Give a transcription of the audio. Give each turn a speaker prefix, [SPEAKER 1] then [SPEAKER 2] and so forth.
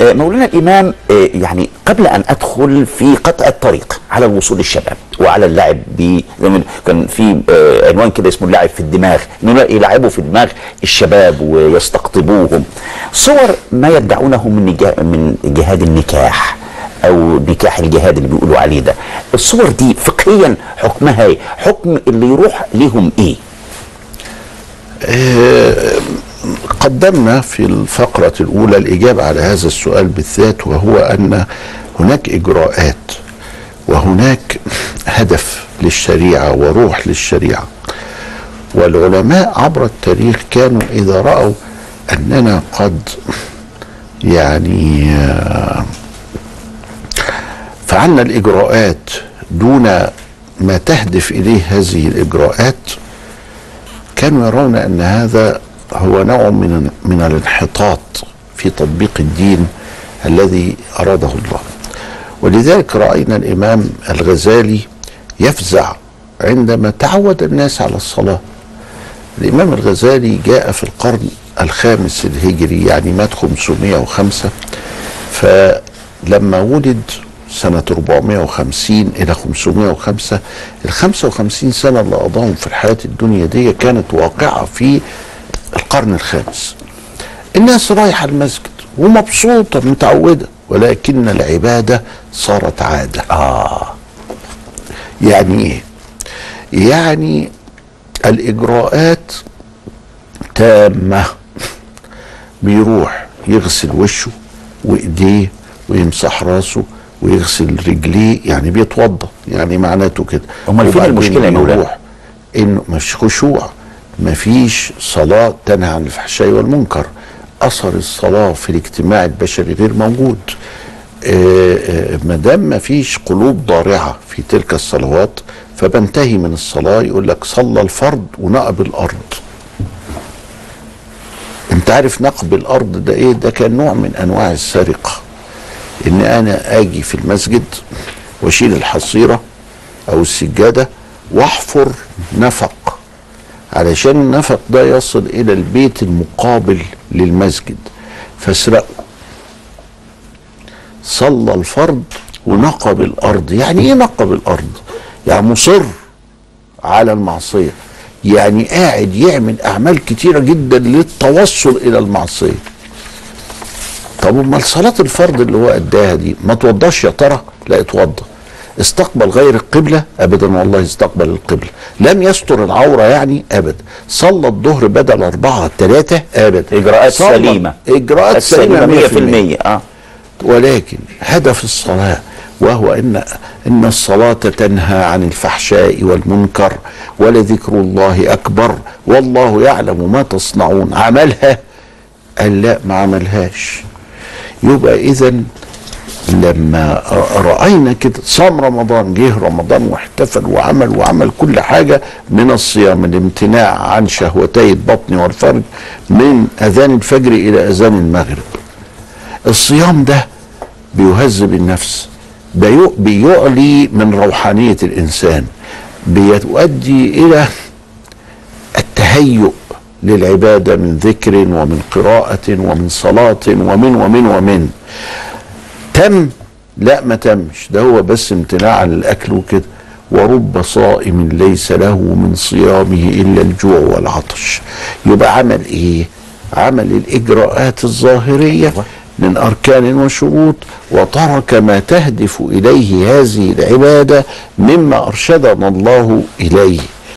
[SPEAKER 1] آه، مولانا الامام آه، يعني قبل ان ادخل في قطع الطريق على الوصول للشباب وعلى اللعب ب زي ما كان في آه، عنوان كده اسمه اللعب في الدماغ انه يلعبوا في دماغ الشباب ويستقطبوهم صور ما يدعونه من نجا- من جهاد النكاح او نكاح الجهاد اللي بيقولوا عليه ده الصور دي فقهيا حكمها ايه حكم اللي يروح ليهم ايه
[SPEAKER 2] قدمنا في الفقرة الأولى الإجابة على هذا السؤال بالذات وهو أن هناك إجراءات وهناك هدف للشريعة وروح للشريعة والعلماء عبر التاريخ كانوا إذا رأوا أننا قد يعني آه، فعلنا الإجراءات دون ما تهدف إليه هذه الإجراءات كانوا يرون ان هذا هو نوع من من الانحطاط في تطبيق الدين الذي اراده الله ولذلك راينا الامام الغزالي يفزع عندما تعود الناس على الصلاه الامام الغزالي جاء في القرن الخامس الهجري يعني مات 505 فلما ولد سنة 450 إلى 505 ال 55 سنة اللي قضاهم في الحياة الدنيا دي كانت واقعة في القرن الخامس الناس رايحة المسجد ومبسوطة متعودة ولكن العبادة صارت عادة
[SPEAKER 1] اه
[SPEAKER 2] يعني ايه يعني الاجراءات تامه بيروح يغسل وشه وايديه ويمسح راسه ويغسل رجليه يعني بيتوضا يعني معناته كده
[SPEAKER 1] أمال فين
[SPEAKER 2] وبعدين
[SPEAKER 1] المشكلة يا مولانا؟
[SPEAKER 2] يروح انه مش خشوع مفيش صلاه تنهى عن الفحشاء والمنكر اثر الصلاه في الاجتماع البشري غير موجود ما دام ما فيش قلوب ضارعه في تلك الصلوات فبنتهي من الصلاه يقول لك صلى الفرض ونقب الارض انت عارف نقب الارض ده ايه ده كان نوع من انواع السرقه ان انا اجي في المسجد واشيل الحصيره او السجاده واحفر نفق علشان النفق ده يصل الى البيت المقابل للمسجد فاسرقه صلى الفرض ونقب الارض يعني ايه نقب الارض يعني مصر على المعصيه يعني قاعد يعمل اعمال كتيره جدا للتوصل الى المعصيه طب امال صلاه الفرض اللي هو اداها دي ما توضاش يا ترى لا اتوضى استقبل غير القبلة أبدا والله استقبل القبلة لم يستر العورة يعني أبدا صلى الظهر بدل أربعة ثلاثة أبدا
[SPEAKER 1] إجراءات
[SPEAKER 2] صلى-
[SPEAKER 1] سليمة
[SPEAKER 2] إجراءات سليمة
[SPEAKER 1] 100% اه
[SPEAKER 2] ولكن هدف الصلاة وهو ان ان الصلاة تنهى عن الفحشاء والمنكر ولذكر الله اكبر والله يعلم ما تصنعون عملها قال لا ما عملهاش يبقى اذا لما راينا كده صام رمضان جه رمضان واحتفل وعمل وعمل كل حاجه من الصيام الامتناع عن شهوتي البطن والفرج من اذان الفجر الى اذان المغرب الصيام ده بيهذب النفس بيو- بيعلي من روحانية الإنسان بيؤدي إلى التهيؤ للعبادة من ذكر ومن قراءة ومن صلاة ومن ومن ومن تم لا ما تمش ده هو بس امتناع عن الأكل وكده ورب صائم ليس له من صيامه إلا الجوع والعطش يبقى عمل إيه عمل الإجراءات الظاهرية من أركان وشروط وترك ما تهدف إليه هذه العبادة مما أرشدنا الله إليه